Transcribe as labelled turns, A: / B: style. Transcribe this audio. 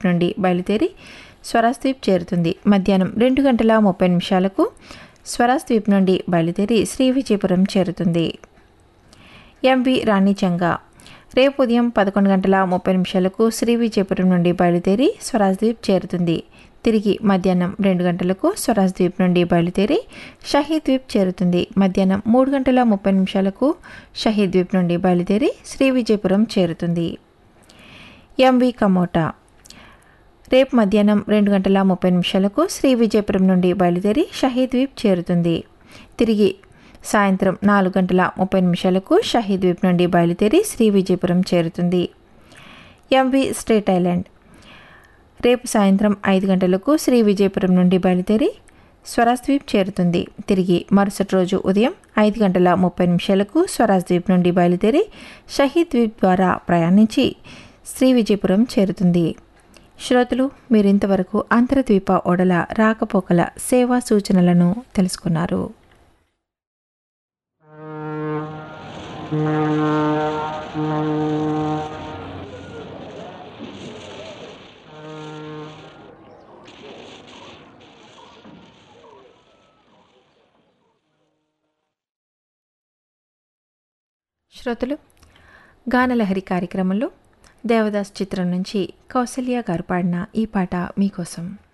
A: నుండి బయలుదేరి స్వరాజ్ ద్వీప్ చేరుతుంది మధ్యాహ్నం రెండు గంటల ముప్పై నిమిషాలకు స్వరాజ్ ద్వీప్ నుండి బయలుదేరి శ్రీ విజయపురం చేరుతుంది ఎంవి రాణిచంగా రేపు ఉదయం పదకొండు గంటల ముప్పై నిమిషాలకు శ్రీ విజయపురం నుండి బయలుదేరి స్వరాజ్ ద్వీప్ చేరుతుంది తిరిగి మధ్యాహ్నం రెండు గంటలకు స్వరాజ్ ద్వీప్ నుండి బయలుదేరి షహీద్ ద్వీప్ చేరుతుంది మధ్యాహ్నం మూడు గంటల ముప్పై నిమిషాలకు షహీద్ ద్వీప్ నుండి బయలుదేరి శ్రీ విజయపురం చేరుతుంది ఎంవి కమోటా రేపు మధ్యాహ్నం రెండు గంటల ముప్పై నిమిషాలకు శ్రీ విజయపురం నుండి బయలుదేరి షహీద్ ద్వీప్ చేరుతుంది తిరిగి సాయంత్రం నాలుగు గంటల ముప్పై నిమిషాలకు షహీద్ ద్వీప్ నుండి బయలుదేరి శ్రీ విజయపురం చేరుతుంది ఎంవి స్టేట్ ఐలాండ్ రేపు సాయంత్రం ఐదు గంటలకు శ్రీ విజయపురం నుండి బయలుదేరి స్వరాజ్ ద్వీప్ చేరుతుంది తిరిగి మరుసటి రోజు ఉదయం ఐదు గంటల ముప్పై నిమిషాలకు స్వరాజ్ ద్వీప్ నుండి బయలుదేరి షహీద్ ద్వీప్ ద్వారా ప్రయాణించి శ్రీ విజయపురం చేరుతుంది శ్రోతలు మీరింతవరకు అంతర్ద్వీప ఓడల రాకపోకల సేవా సూచనలను తెలుసుకున్నారు శ్రోతలు గానలహరి కార్యక్రమంలో దేవదాస్ చిత్రం నుంచి కౌసల్య గారు పాడిన ఈ పాట మీకోసం